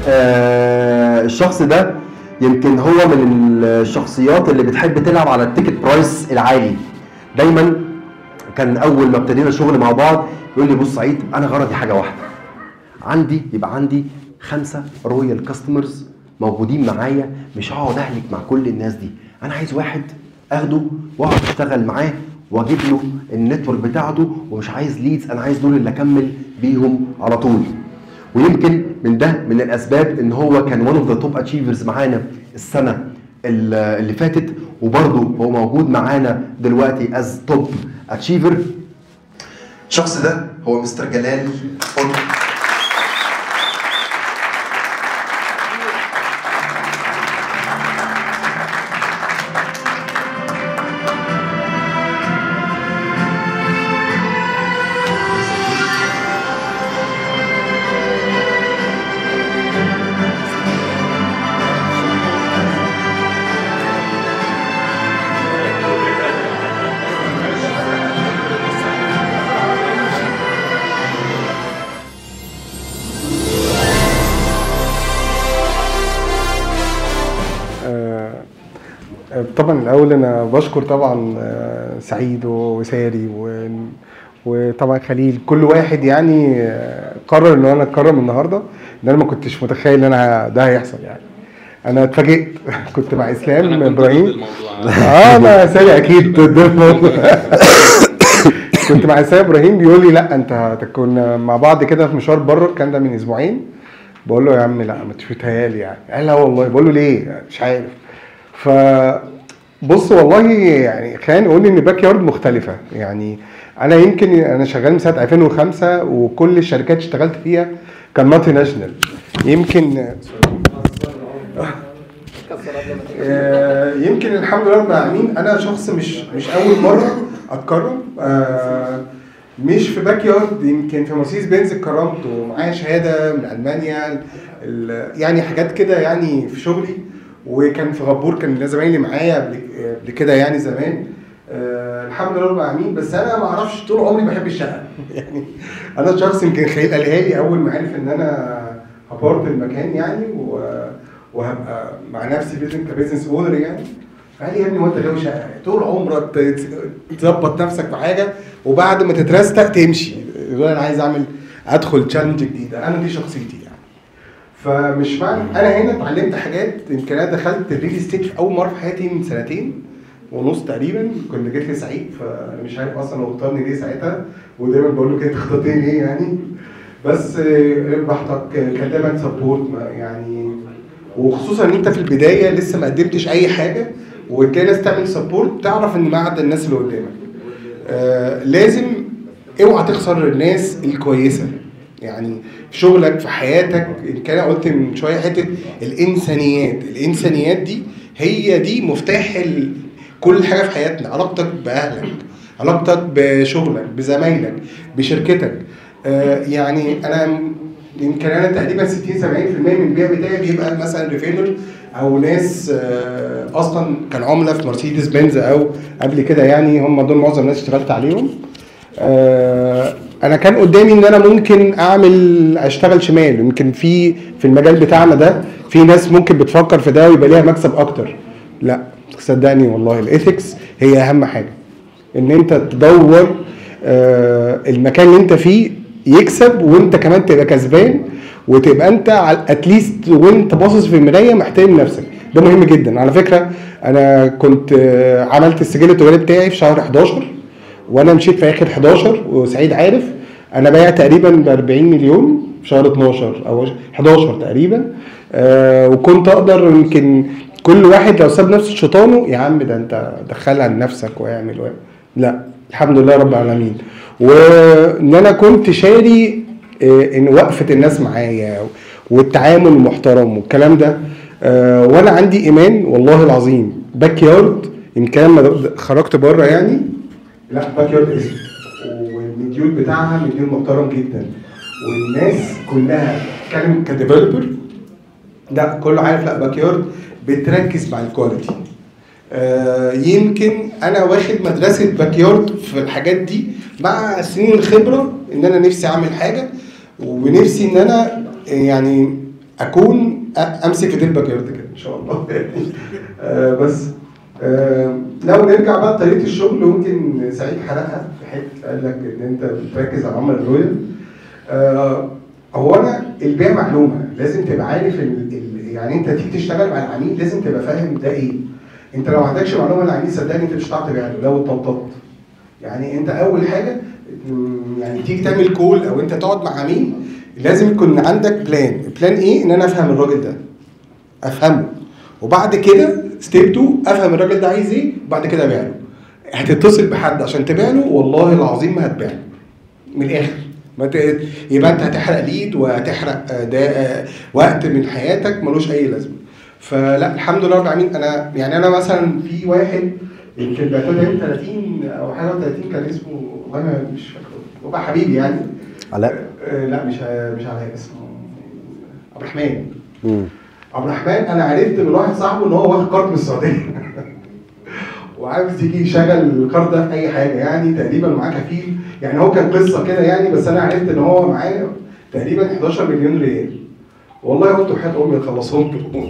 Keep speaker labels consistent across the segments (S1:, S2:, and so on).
S1: آه الشخص ده يمكن هو من الشخصيات اللي بتحب تلعب على التيكت برايس العالي دايما كان اول ما ابتدينا شغل مع بعض يقول لي بص سعيد انا غرضي حاجه واحده عندي يبقى عندي خمسه رويال كاستمرز موجودين معايا مش هقعد اهلك مع كل الناس دي انا عايز واحد اخده واقعد اشتغل معاه واجيب له النتورك بتاعته ومش عايز ليدز انا عايز دول اللي اكمل بيهم على طول ويمكن من ده من الاسباب ان هو كان ون اوف ذا توب اتشيفرز معانا السنه ال- اللي فاتت وبرضه هو موجود معانا دلوقتي از توب اتشيفر الشخص ده هو مستر جلال قطب
S2: آه، آه، طبعا الاول انا بشكر طبعا آه، سعيد وساري و- وطبعا خليل كل واحد يعني آه، قرر ان انا اتكرم النهارده ان انا ما كنتش متخيل ان انا ده هيحصل يعني انا اتفاجئت كنت مع اسلام
S3: أنا كنت ضد
S2: ابراهيم
S3: الموضوع.
S2: اه انا ساري اكيد ضد الموضوع كنت مع اسلام ابراهيم بيقول لي لا انت كنا مع بعض كده في مشوار بره الكلام ده من اسبوعين بقول له يا عم لا ما تشوتهالي يعني قال لا والله بقول له ليه مش عارف ف بص والله يعني خلينا نقول ان باك يارد مختلفه يعني انا يمكن انا شغال من سنه 2005 وكل الشركات اللي اشتغلت فيها كان مالتي ناشونال يمكن آه، يمكن الحمد لله رب العالمين انا شخص مش مش اول مره اتكرم آه، مش في باك يارد يمكن في مرسيدس بنز اتكرمت ومعايا شهاده من المانيا ال- يعني حاجات كده يعني في شغلي وكان في غبور كان زمايلي معايا قبل قبل كده يعني زمان آه الحمد لله رب العالمين بس انا ما اعرفش طول عمري بحب الشقه يعني انا شخص يمكن خليل قالها لي اول ما عرف ان انا هبارت المكان يعني و- وهبقى مع نفسي بيزنس كبيزنس اونر يعني فقال لي يا ابني وانت غاوي شقه طول عمرك ت- تظبط نفسك في حاجه وبعد ما تترستق تمشي يقول انا عايز اعمل ادخل تشالنج جديده انا دي شخصيتي يعني فمش معنى انا هنا اتعلمت حاجات يمكن انا دخلت الريل استيت في اول مره في حياتي من سنتين ونص تقريبا كنت جيت لي سعيد فانا مش عارف اصلا هو اختارني ليه ساعتها ودايما بقول له كده اخترتني ليه يعني بس آه، براحتك آه، كلمك سبورت يعني وخصوصا ان انت في البدايه لسه ما قدمتش اي حاجه وتلاقي ناس تعمل سبورت تعرف ان معدل الناس اللي قدامك آه لازم اوعى تخسر الناس الكويسه يعني في شغلك في حياتك ان كان قلت من شويه حته الانسانيات الانسانيات دي هي دي مفتاح ال- كل حاجه في حياتنا علاقتك باهلك علاقتك بشغلك بزمايلك بشركتك آه يعني انا يمكن انا تقريبا 60 70% من البيع بتاعي بيبقى مثلا ريفيلر او ناس آه، اصلا كان عملاء في مرسيدس بنز او قبل كده يعني هم دول معظم الناس اشتغلت عليهم آه، انا كان قدامي ان انا ممكن اعمل اشتغل شمال يمكن في في المجال بتاعنا ده في ناس ممكن بتفكر في ده ويبقى ليها مكسب اكتر لا صدقني والله الايثكس هي اهم حاجه ان انت تدور آه، المكان اللي انت فيه يكسب وانت كمان تبقى كسبان وتبقى انت على اتليست وانت باصص في المرايه محترم نفسك ده مهم جدا على فكره انا كنت آه، عملت السجل التجاري بتاعي في شهر 11 وانا مشيت في اخر 11 وسعيد عارف انا بايع تقريبا ب 40 مليون في شهر 12 او 11 تقريبا آه وكنت اقدر يمكن كل واحد لو ساب نفسه شيطانه يا عم ده انت دخلها لنفسك واعمل واعمل لا الحمد لله رب العالمين وان انا كنت شاري آه، ان وقفه الناس معايا والتعامل المحترم والكلام ده آه، وانا عندي ايمان والله العظيم باك يارد يمكن لما خرجت بره يعني لا باك يارد اسود والمديول بتاعها مديول محترم جدا والناس كلها بتتكلم كديفلوبر لا كله عارف لا باك يارد بتركز مع الكواليتي آه، يمكن انا واخد مدرسه باك يارد في الحاجات دي مع سنين الخبره ان انا نفسي اعمل حاجه ونفسي ان انا يعني اكون أ- امسك ايدين باك يارد كده ان شاء الله آه، بس آه، لو نرجع بقى لطريقه الشغل ممكن سعيد حرقها في حته قال لك ان انت بتركز على عمل الرؤيه آه، هو انا البيع معلومه لازم تبقى عارف ال... ال... يعني انت تيجي تشتغل مع العميل لازم تبقى فاهم ده ايه انت لو ما عندكش معلومه عن العميل صدقني انت مش هتعرف تبيع له لو اتطبطبت يعني انت اول حاجه مم، يعني تيجي تعمل كول او انت تقعد مع عميل لازم يكون عندك بلان بلان ايه ان انا افهم الراجل ده افهمه وبعد كده ستيب 2 افهم الراجل ده عايز ايه وبعد كده ابيع له هتتصل بحد عشان تبيع له والله العظيم ما هتبيع له من الاخر ما ت... يبقى انت هتحرق ليد وهتحرق آه، ده آه، وقت من حياتك ملوش اي لازمه فلا الحمد لله رب العالمين انا يعني انا مثلا في واحد يمكن بعته لي 30 او حاجه 30 كان اسمه والله ما- مش فاكره هو بقى حبيبي يعني
S1: علاء
S2: آه، لا مش مش على اسمه عبد الرحمن
S1: مم.
S2: عبد الرحمن انا عرفت من واحد صاحبه ان هو واخد كارت من السعوديه وعاوز يجي يشغل الكارت ده في اي حاجه يعني تقريبا معاه كفيل يعني هو كان قصه كده يعني بس انا عرفت ان هو معاه تقريبا 11 مليون ريال والله قلت وحياة امي خلصهم له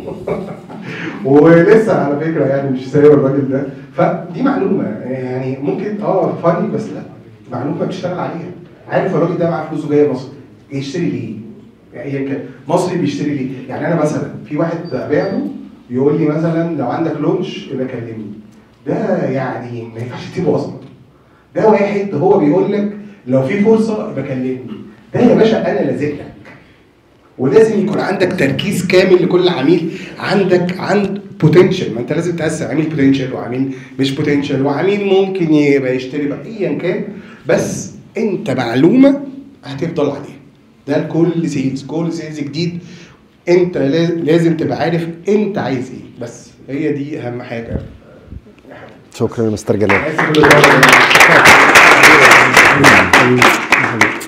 S2: ولسه على فكره يعني مش سايب الراجل ده فدي معلومه يعني ممكن اه فاني بس لا معلومه بتشتغل عليها عارف الراجل ده معاه فلوسه جايه مصر يشتري ليه؟ يعني ايا كان مصري بيشتري ليه؟ يعني انا مثلا في واحد ابيع له يقول لي مثلا لو عندك لونش يبقى كلمني ده يعني ما ينفعش تسيبه اصلا ده واحد هو بيقول لك لو في فرصه يبقى كلمني ده يا باشا انا لازق لك ولازم يكون عندك تركيز كامل لكل عميل عندك عند بوتنشال ما انت لازم تقسم عميل بوتنشال وعميل مش بوتنشال وعميل ممكن يبقى يشتري بقى ايا كان بس انت معلومه هتفضل عليها ده لكل سيلز كل سيلز جديد انت لاز- لازم تبقى عارف انت عايز ايه بس هي دي اهم حاجه
S1: شكرا يا مستر جلال
S2: اسف اللي ضايق.